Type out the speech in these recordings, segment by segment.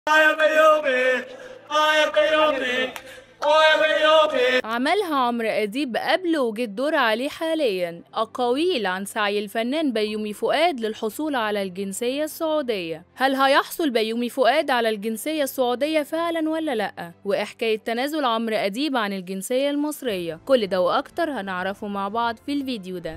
يا بيومي اه يا بيومي اه يا بيومي عملها عمرو أديب قبل وجه الدور عليه حاليا أقاويل عن سعي الفنان بيومي فؤاد للحصول على الجنسية السعودية هل هيحصل بيومي فؤاد على الجنسية السعودية فعلا ولا لأ؟ وإيه حكاية تنازل عمرو أديب عن الجنسية المصرية؟ كل ده وأكتر هنعرفه مع بعض في الفيديو ده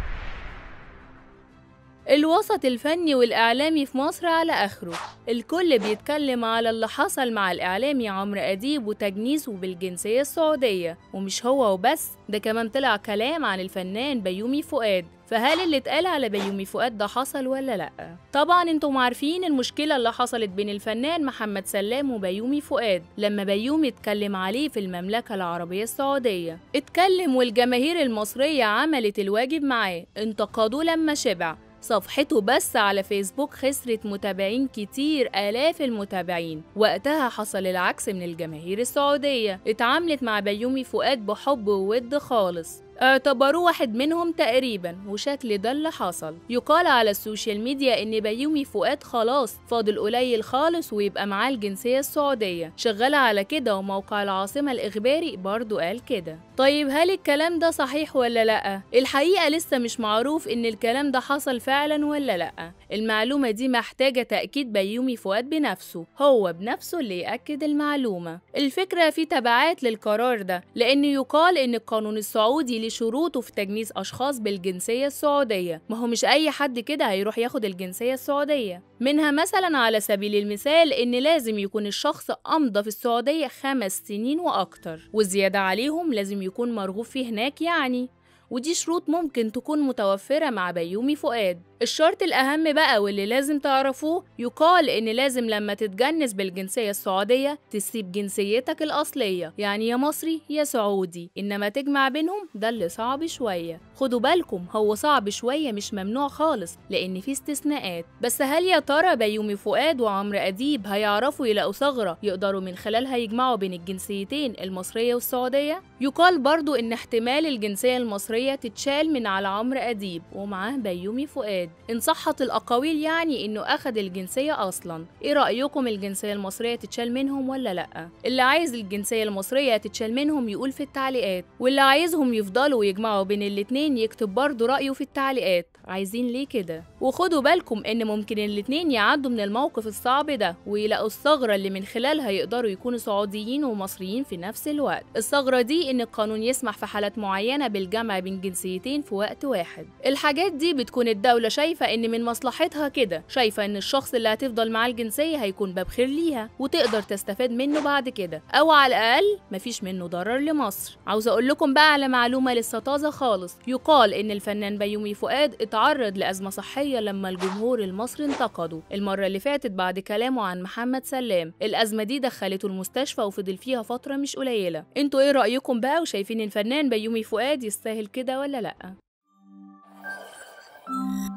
الوسط الفني والإعلامي في مصر على آخره الكل بيتكلم على اللي حصل مع الإعلامي عمرو أديب وتجنيسه بالجنسية السعودية ومش هو وبس ده كمان طلع كلام عن الفنان بيومي فؤاد فهل اللي اتقال على بيومي فؤاد ده حصل ولا لأ؟ طبعا انتم عارفين المشكلة اللي حصلت بين الفنان محمد سلام وبيومي فؤاد لما بيومي اتكلم عليه في المملكة العربية السعودية اتكلم والجماهير المصرية عملت الواجب معاه انتقدوه لما شبع صفحته بس على فيسبوك خسرت متابعين كتير آلاف المتابعين وقتها حصل العكس من الجماهير السعودية اتعاملت مع بيومي فؤاد بحب وود خالص اعتبروه واحد منهم تقريبا وشكل ده اللي حصل يقال على السوشيال ميديا ان بيومي فؤاد خلاص فاضل قليل خالص ويبقى معاه الجنسية السعودية شغالة على كده وموقع العاصمة الإخباري برضو قال كده طيب هل الكلام ده صحيح ولا لأ؟ الحقيقة لسه مش معروف ان الكلام ده حصل فعلا ولا لأ المعلومة دي محتاجة تأكيد بيومي فؤاد بنفسه هو بنفسه اللي يأكد المعلومة الفكرة في تبعات للقرار ده لأن يقال ان القانون السعودي ليه شروطه في تجنيس أشخاص بالجنسية السعودية ما هو مش أي حد كده هيروح ياخد الجنسية السعودية منها مثلا على سبيل المثال إن لازم يكون الشخص أمضى في السعودية خمس سنين وأكتر والزيادة عليهم لازم يكون مرغوب فيه هناك يعني ودي شروط ممكن تكون متوفرة مع بيومي فؤاد الشرط الأهم بقى واللي لازم تعرفوه يقال إن لازم لما تتجنس بالجنسية السعودية تسيب جنسيتك الأصلية يعني يا مصري يا سعودي إنما تجمع بينهم ده اللي صعب شوية خدوا بالكم هو صعب شوية مش ممنوع خالص لأن في استثناءات بس هل يا ترى بيومي فؤاد وعمرو أديب هيعرفوا يلاقوا ثغرة يقدروا من خلالها يجمعوا بين الجنسيتين المصرية والسعودية؟ يقال برضو إن احتمال الجنسية المصرية تتشال من على عمرو أديب ومعاه بيومي فؤاد إن صحت الأقاويل يعني إنه أخد الجنسية أصلا إيه رأيكم الجنسية المصرية تتشال منهم ولا لأ؟ اللي عايز الجنسية المصرية تتشال منهم يقول في التعليقات واللي عايزهم يفضلوا يجمعوا بين الاتنين يكتب برضه رأيه في التعليقات عايزين ليه كده وخدوا بالكم ان ممكن الاتنين يعدوا من الموقف الصعب ده ويلاقوا الثغرة اللي من خلالها يقدروا يكونوا سعوديين ومصريين في نفس الوقت الثغرة دي ان القانون يسمح في حالات معينة بالجمع بين جنسيتين في وقت واحد الحاجات دي بتكون الدولة شايفة ان من مصلحتها كده شايفة ان الشخص اللي هتفضل معاه الجنسية هيكون باب خير ليها وتقدر تستفاد منه بعد كده او على الاقل مفيش منه ضرر لمصر عاوزة اقول لكم بقى على معلومة لسه طازة خالص يقال ان الفنان بيومي فؤاد اتعرض لأزمة صحية لما الجمهور المصري انتقده المرة اللي فاتت بعد كلامه عن محمد سلام الأزمة دي دخلته المستشفى وفضل فيها فترة مش قليلة انتوا ايه رأيكم بقى وشايفين الفنان بيومي فؤاد يستاهل كده ولا لأ